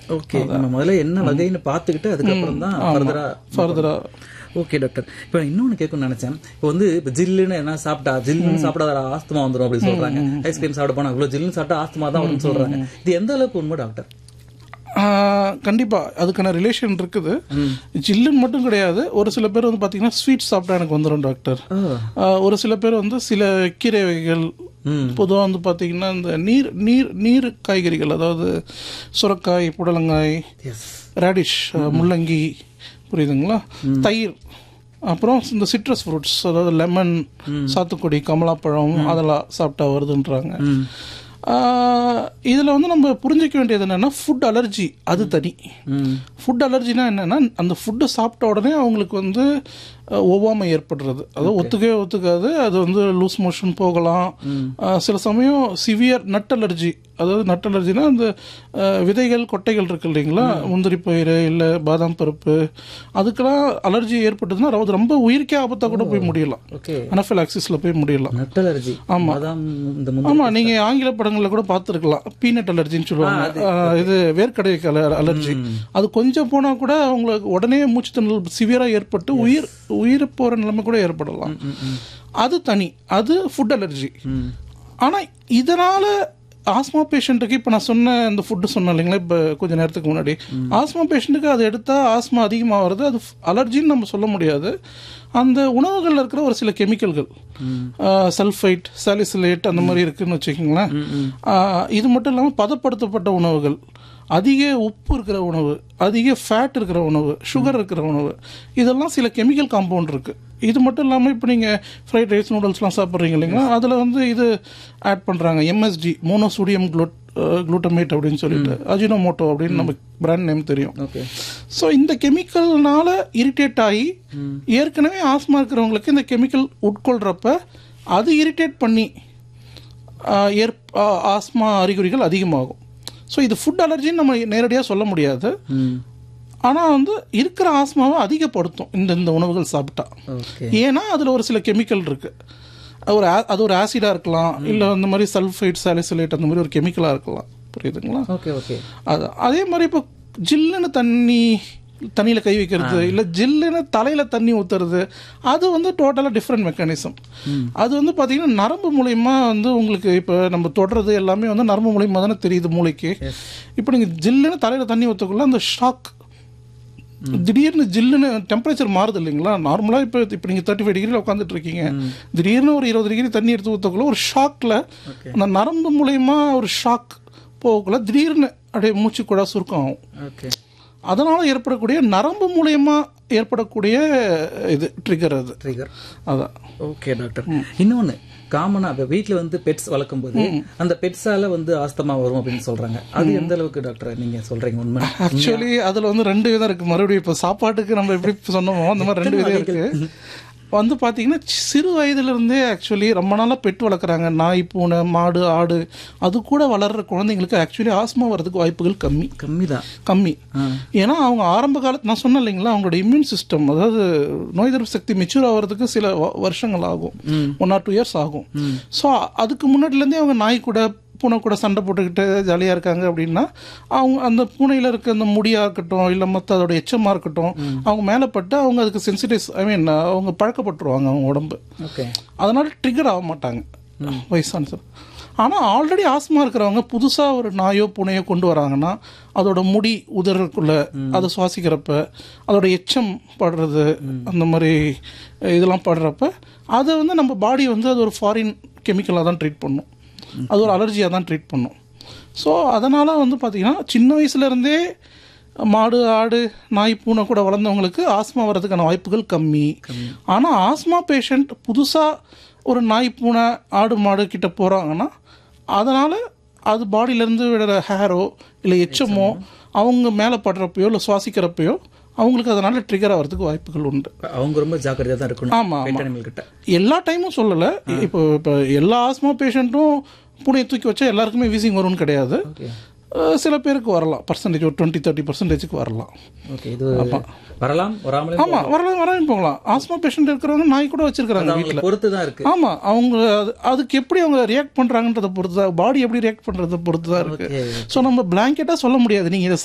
Okay நம்ம முதல்ல என்ன வகைன்னு பார்த்துக்கிட்டு அதுக்கப்புறம் தான் ஃபர்தரா ஃபர்தராக ஓகே டாக்டர் இப்போ இன்னொன்னு கேட்கணும்னு நினைச்சேன் இப்போ வந்து இப்போ ஜில்லுன்னு என்ன சாப்பிட்டா ஜில்லுன்னு சாப்பிடாத ஆஸ்துமா வந்துரும் அப்படின்னு சொல்றாங்க ஐஸ்கிரீம் சாப்பிட போனா இவ்வளவு ஜில்லுன்னு சாப்பிட்டா ஆஸ்துமா தான் வரும்னு சொல்றாங்க இது எந்த அளவுக்கு உண்மை டாக்டர் கண்டிப்பா அதுக்கான ரிலேஷன் இருக்குது ஜில்லுன்னு மட்டும் கிடையாது ஒரு சில பேர் வந்து பாத்தீங்கன்னா ஸ்வீட் சாப்பிட்டா எனக்கு வந்துடும் டாக்டர் ஆஹ் ஒரு சில பேர் வந்து சில கீரை வகைகள் பொதுவாக வந்து பார்த்தீங்கன்னா இந்த நீர் நீர் நீர் காய்கறிகள் அதாவது சுரக்காய் புடலங்காய் எஸ் ரேடிஷ் முள்ளங்கி புரியுதுங்களா தயிர் அப்புறம் இந்த சிட்ரஸ் ஃப்ரூட்ஸ் அதாவது லெமன் சாத்துக்குடி கமலாப்பழம் அதெல்லாம் சாப்பிட்டா வருதுன்றாங்க இதில் வந்து நம்ம புரிஞ்சிக்க வேண்டியது என்னென்னா ஃபுட் அலர்ஜி அது தனி ஃபுட் அலர்ஜினா என்னென்னா அந்த ஃபுட்டு சாப்பிட்ட உடனே அவங்களுக்கு வந்து அஹ், ஒவ்வாமை ஏற்படுறது அதாவது ஒத்துக்கவே ஒத்துக்காது அது வந்து லூஸ் மோஷன் போகலாம் அஹ், சில சமயம் சிவியர் நட் அலர்ஜி அதாவது நட் அலர்ஜினா அந்த அஹ், விதைகள் கொட்டைகள் இருக்கு இல்லைங்களா முந்திரி பயிறு இல்லை பாதாம் பருப்பு அதுக்கெல்லாம் அலர்ஜி ஏற்பட்டதுன்னா அது ரொம்ப உயிருக்கே ஆபத்தாக கூட போய் முடியலாம் ஓகே அனஃபிலாக்சிஸில் போய் முடியலாம் நட் அலர்ஜி அதான் இந்த முந்திரி ஆமா நீங்க ஆங்கில படங்கள்ல கூட பார்த்துருக்கலாம் பீனட் அலர்ஜின்னு சொல்லுவாங்க ஆ, இது வேர்க்கடலை கலர் அலர்ஜி அது கொஞ்சம் போனா கூட அவங்களுக்கு உடனே மூச்சு திணறல் சிவியரா ஏற்பட்டு உயிர் உயிர் போற நிலைமை கூட ஏற்படலாம் அது தனி அது ஃபுட் அலர்ஜி ஆனா இதனால ஆஸ்மா பேஷண்ட்டுக்கு இப்போ நான் சொன்ன இந்த ஃபுட்டு சொன்னேன் இல்லைங்களா இப்போ கொஞ்ச நேரத்துக்கு முன்னாடி ஆஸ்மா பேஷண்ட்டுக்கு அது எடுத்தால் ஆஸ்மா அதிகமாக வருது அது அலர்ஜின்னு நம்ம சொல்ல முடியாது அந்த உணவுகளில் இருக்கிற ஒரு சில கெமிக்கல்கள் சல்ஃபைட் சாலிசிலேட் அந்த மாதிரி இருக்குன்னு வச்சுக்கோங்களேன் ஆஹ் இது மட்டும் இல்லாமல் பதப்படுத்தப்பட்ட உணவுகள் அதிக உப்பு இருக்கிற உணவு அதிக ஃபேட் இருக்கிற உணவு சுகர் இருக்கிற உணவு இதெல்லாம் சில கெமிக்கல் காம்பவுண்ட் இருக்கு இது மட்டும் இல்லாமல் இப்போ நீங்கள் ஃப்ரைட் ரைஸ் நூடுல்ஸ்லாம் சாப்பிட்றீங்க இல்லைங்களா அதில் வந்து இது ஆட் பண்ணுறாங்க எம்எஸ்டி மோனோசோடியம் குளூட் குளூட்டமேட் அப்படின்னு சொல்லிட்டு அஜினோமோட்டோ அப்படின்னு நமக்கு பிராண்ட் நேம் தெரியும் ஓகே ஸோ இந்த கெமிக்கல்னால இரிட்டேட் ஆகி ஏற்கனவே ஆஸ்மா இருக்கிறவங்களுக்கு இந்த கெமிக்கல் உட்கொள்றப்ப அது இரிட்டேட் பண்ணி ஆஹ், ஏற் ஆஹ், ஆஸ்மா அறிகுறிகள் அதிகமாகும் ஸோ இது ஃபுட் அலர்ஜின்னு நம்ம நேரடியாக சொல்ல முடியாது ஆனால் வந்து இருக்கிற ஆஸ்மாவை அதிகப்படுத்தும் இந்த இந்த உணவுகள் சாப்பிட்டா ஓகே ஏன்னா அதில் ஒரு சில கெமிக்கல் இருக்கு ஒரு ஆ- அது ஒரு ஆசிடாக இருக்கலாம் இல்லை அந்த மாதிரி சல்ஃபைட் சாலிசிலேட் அந்த மாதிரி ஒரு கெமிக்கலாக இருக்கலாம் புரியுதுங்களா ஓகே ஓகே அது அதே மாதிரி இப்போ ஜில்லுன்னு தண்ணி தண்ணியில் கை வைக்கிறது இல்லை ஜில்லுன்னு தலையில் தண்ணி ஊற்றுறது அது வந்து டோட்டலாக டிஃப்ரெண்ட் மெக்கானிசம் அது வந்து பார்த்தீங்கன்னா நரம்பு மூலயமா வந்து உங்களுக்கு இப்போ நம்ம தொடுறது எல்லாமே வந்து நரம்பு மூலயமா தானே தெரியுது மூளைக்கு இப்போ நீங்கள் ஜில்லுன்னு தலையில் தண்ணி ஊற்றக்குள்ள அந்த ஷாக் திடீர்னு ஜில்லுன்னு டெம்பரேச்சர் மாறுது இல்லைங்களா நார்மலாக இப்போ இப்போ நீங்கள் தேர்ட்டி ஃபைவ் டிகிரியில் உட்காந்துட்டு இருக்கீங்க திடீர்னு ஒரு இருபது டிகிரி தண்ணி எடுத்து ஊற்றக்குள்ள ஒரு ஷாக்கில் அந்த நரம்பு மூலயமா ஒரு ஷாக் போகக்குள்ள திடீர்னு அப்படியே மூச்சு கூட சுருக்கம் ஆகும் ஓகே அதனால ஏற்படக்கூடிய நரம்பு மூலயமா ஏற்படக்கூடிய இது ட்ரிகர் அது ட்ரிகர் அதான் ஓகே டாக்டர் இன்னொன்னு காமனா இப்ப வீட்ல வந்து பெட்ஸ் வளர்க்கும் போது அந்த பெட்ஸால வந்து ஆஸ்தமா வரும் அப்படின்னு சொல்றாங்க அது எந்த அளவுக்கு டாக்டர் நீங்க சொல்றீங்க உண்மை ஆக்சுவலி அதுல வந்து ரெண்டு விதம் இருக்கு மறுபடியும் இப்போ சாப்பாட்டுக்கு நம்ம எப்படி சொன்னோமோ அந்த மாதிரி ரெண்டு விதம் இருக்கு வந்து பாத்தீங்கன்னா சி- சிறு வயதுல இருந்தே ஆக்சுவலி ரொம்ப நாளா பெட் வளர்க்குறாங்க நாய் பூனை மாடு ஆடு அது கூட வளர்ற குழந்தைங்களுக்கு ஆக்சுவலி ஆஸ்மா வர்றதுக்கு வாய்ப்புகள் கம்மி கம்மிதான் கம்மி ஏன்னா அவங்க ஆரம்ப காலத்து நான் சொன்னேன் இல்லைங்களா அவங்களோட இம்யூன் சிஸ்டம் அதாவது நோய் எதிர்ப்பு சக்தி மெச்சூர் ஆகிறதுக்கு சில வ- வருஷங்கள் ஆகும் ஒன் ஆர் டூ இயர்ஸ் ஆகும் ஸோ அதுக்கு முன்னாடிலேருந்தே அவங்க நாய் கூட பூனை கூட சண்டை போட்டுக்கிட்டு ஜாலியாக இருக்காங்க அப்படின்னா அவங்க அந்த பூனையில் இருக்க அந்த முடியாக இருக்கட்டும் இல்லை மற்ற அதோட எச்சமாக இருக்கட்டும் அவங்க மேலே பட்டு அவங்க அதுக்கு சென்சிட்டிவ் ஐ மீன் அவங்க பழக்கப்பட்டுருவாங்க அவங்க உடம்பு ஓகே அதனால ட்ரிகர் ஆக மாட்டாங்க வயசான சார் ஆனால் ஆல்ரெடி ஆஸ்மா இருக்கிறவங்க புதுசாக ஒரு நாயோ பூனையோ கொண்டு வராங்கன்னா அதோட முடி உதறக்குள்ள அதை சுவாசிக்கிறப்ப அதோட எச்சம் படுறது அந்த மாதிரி இதெல்லாம் படுறப்ப அதை வந்து நம்ம பாடி வந்து அது ஒரு ஃபாரின் கெமிக்கலாக தான் ட்ரீட் பண்ணும் அது ஒரு அலர்ஜியாக தான் ட்ரீட் பண்ணும் ஸோ அதனால் வந்து பார்த்திங்கன்னா சின்ன வயசுலேருந்தே மாடு ஆடு நாய் பூனை கூட வளர்ந்தவங்களுக்கு ஆஸ்மா வர்றதுக்கான வாய்ப்புகள் கம்மி ஆனால் ஆஸ்மா பேஷண்ட் புதுசாக ஒரு நாய் பூனை ஆடு மாடு கிட்ட போகிறாங்கன்னா அதனால் அது பாடியிலேருந்து விடுற ஹேரோ இல்லை எச்சமோ அவங்க மேலே படுறப்பயோ இல்லை சுவாசிக்கிறப்பயோ அவங்களுக்கு அதனால ட்ரிகர் ஆகிறதுக்கு வாய்ப்புகள் உண்டு அவங்க ரொம்ப ஜாக்கிரதையா தான் இருக்கணும் ஆமா, ஆமா. pet animal கிட்ட எல்லா டைமும் சொல்லலை இப்போ இப்போ எல்லா ஆஸ்மா பேஷண்ட்டும் பூனையை தூக்கி வச்சா எல்லாருக்குமே வீசிங் வரும்னு கிடையாது ஓகே அஹ் சில பேருக்கு வரலாம் பர்சன்டேஜ் ஒரு டுவெண்ட்டி தேர்ட்டி பர்சன்டேஜுக்கு வரலாம் ஓகே இது வரலாம் வராமலே ஆமா வரலாம் வராமல் போகலாம் ஆஸ்மா பேஷண்ட் இருக்கிறவங்க நாய் கூட வச்சிருக்காங்க அவங்களை வீட்டில் பொறுத்து தான் இருக்கு ஆமா அவங்க அது- அதுக்கு எப்படி அவங்க ரியாக்ட் பண்றாங்கன்றத பொறுத்து தான் பாடி எப்படி ரியாக்ட் பண்றதை பொறுத்து தான் இருக்கு ஓகே ஸோ நம்ம பிளாங்கெட்டாக சொல்ல முடியாது நீங்க இதை